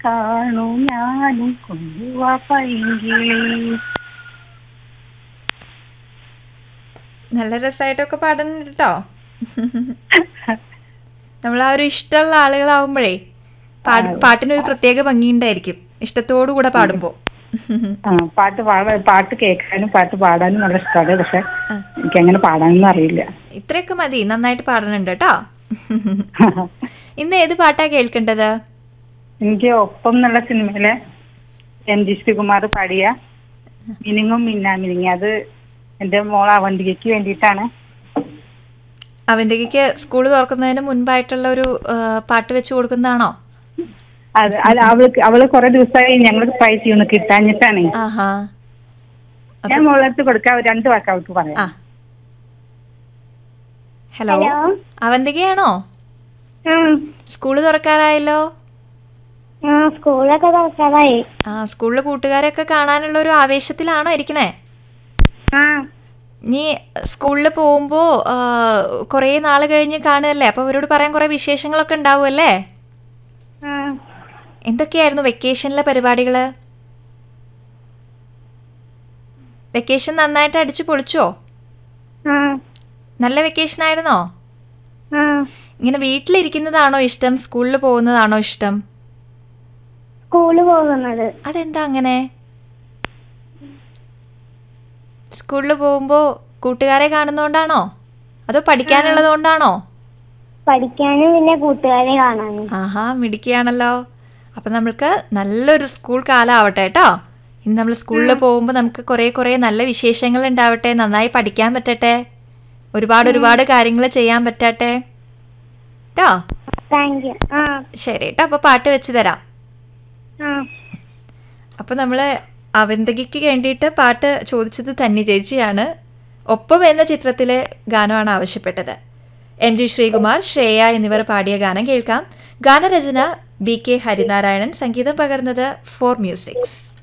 കാണൂ ഞാനും കൊണ്ടുവാ പൈങ്കിളി നല്ല രസമായിട്ടൊക്കെ പാടുന്നുണ്ട് കേട്ടോ നമ്മൾ ആ ഒരു ഇഷ്ടമുള്ള ആളുകളാവുമ്പോഴേ പാട് പാട്ടിനൊരു പ്രത്യേക ഭംഗിയുണ്ടായിരിക്കും ഇഷ്ടത്തോടു കൂടെ പാടുമ്പോൾ ആ പാട്ട് പാടാ പാട്ട് കേൾക്കാനും പാട്ട് പാടാനും നല്ല ഇഷ്ടമാണ് പക്ഷെ എനിക്ക് അങ്ങനെ പാടാനൊന്നും അറിയില്ല ഇത്രയൊക്കെ മതി നന്നായിട്ട് പാടുന്നുണ്ട് കേട്ടോ ഇന്ന് ഏത് പാട്ടാ കേൾക്കേണ്ടത് എനിക്ക് ഒപ്പം എന്നുള്ള സിനിമയിലെ എം ജി ശ്രീകുമാർ പാടിയ മിനിങ്ങും മിന്നാ മിനിങ്ങി അത് എന്റെ മോൾ അവന്തികയ്ക്ക് വേണ്ടിയിട്ടാണ് അവന്തികയ്ക്ക് സ്കൂൾ തുറക്കുന്നതിന് മുൻപായിട്ടുള്ള ഒരു ആ, പാട്ട് വെച്ച് കൊടുക്കുന്നതാണോ അത് അത് അവൾക്ക് അവള് കുറെ ദിവസമായി ഞങ്ങൾ ട്രൈ ചെയ്യുന്നു കിട്ടാഞ്ഞിട്ടാണ് ആഹാ ഞാൻ മോളടുത്ത് കൊടുക്കാം ഒരു രണ്ട് വാക്ക് അവൾക്ക് പറയാം ആ ഹലോ അവന്തികയാണോ സ്കൂള് തുറക്കാറായല്ലോ ആ സ്കൂളൊക്കെ തുറക്കാറായി ആ സ്കൂളിലെ കൂട്ടുകാരൊക്കെ കാണാനുള്ള ഒരു ആവേശത്തിലാണോ ഇരിക്കണേ ആ നീ സ്കൂളിൽ പോകുമ്പോൾ കുറേ നാൾ കഴിഞ്ഞ് കാണുമല്ലേ അപ്പോൾ അവരോട് പറയാൻ കുറേ വിശേഷങ്ങളൊക്കെ ഉണ്ടാവുമല്ലേ ആ എന്തൊക്കെയായിരുന്നു വെക്കേഷനിലെ പരിപാടികൾ വെക്കേഷൻ നന്നായിട്ട് അടിച്ചു പൊളിച്ചോ ആ നല്ല വെക്കേഷൻ ആയിരുന്നോ ആ ഇങ്ങനെ വീട്ടിലിരിക്കുന്നതാണോ ഇഷ്ടം സ്കൂളിൽ പോകുന്നതാണോ ഇഷ്ടം സ്കൂളിൽ പോകുന്നത് അതെന്താ അങ്ങനെ സ്കൂളിൽ പോകുമ്പോൾ കൂട്ടുകാരെ കാണുന്നതുകൊണ്ടാണോ അതോ പഠിക്കാനുള്ളത് കൊണ്ടാണോ പഠിക്കാനും പിന്നെ കൂട്ടുകാരെ കാണാനും ആഹാ മിടിക്കുകയാണല്ലോ അപ്പം നമ്മൾക്ക് നല്ലൊരു സ്കൂൾ കാലം ആവട്ടെ കേട്ടോ ഇനി നമ്മൾ സ്കൂളിൽ പോകുമ്പോൾ നമുക്ക് കുറേ കുറേ നല്ല വിശേഷങ്ങൾ ഉണ്ടാവട്ടെ നന്നായി പഠിക്കാൻ പറ്റട്ടെ ഒരുപാട് ഒരുപാട് കാര്യങ്ങൾ ചെയ്യാൻ പറ്റട്ടെ കേട്ടോ താങ്ക് യു ആ ശരി കേട്ടോ അപ്പോൾ പാട്ട് വെച്ച് തരാം ആ അപ്പോൾ നമ്മൾ അവന്തകിക്ക് വേണ്ടിയിട്ട് പാട്ട് ചോദിച്ചത് തന്നെ ചേച്ചിയാണ് ഒപ്പം എന്ന ചിത്രത്തിലെ ഗാനമാണ് ആവശ്യപ്പെട്ടത് എം ജി ശ്രീകുമാർ ശ്രേയ എന്നിവർ പാടിയ ഗാനം കേൾക്കാം ഗാനരചന ബി കെ ഹരിനാരായണൻ സംഗീതം പകർന്നത് ഫോർ മ്യൂസിക്സ്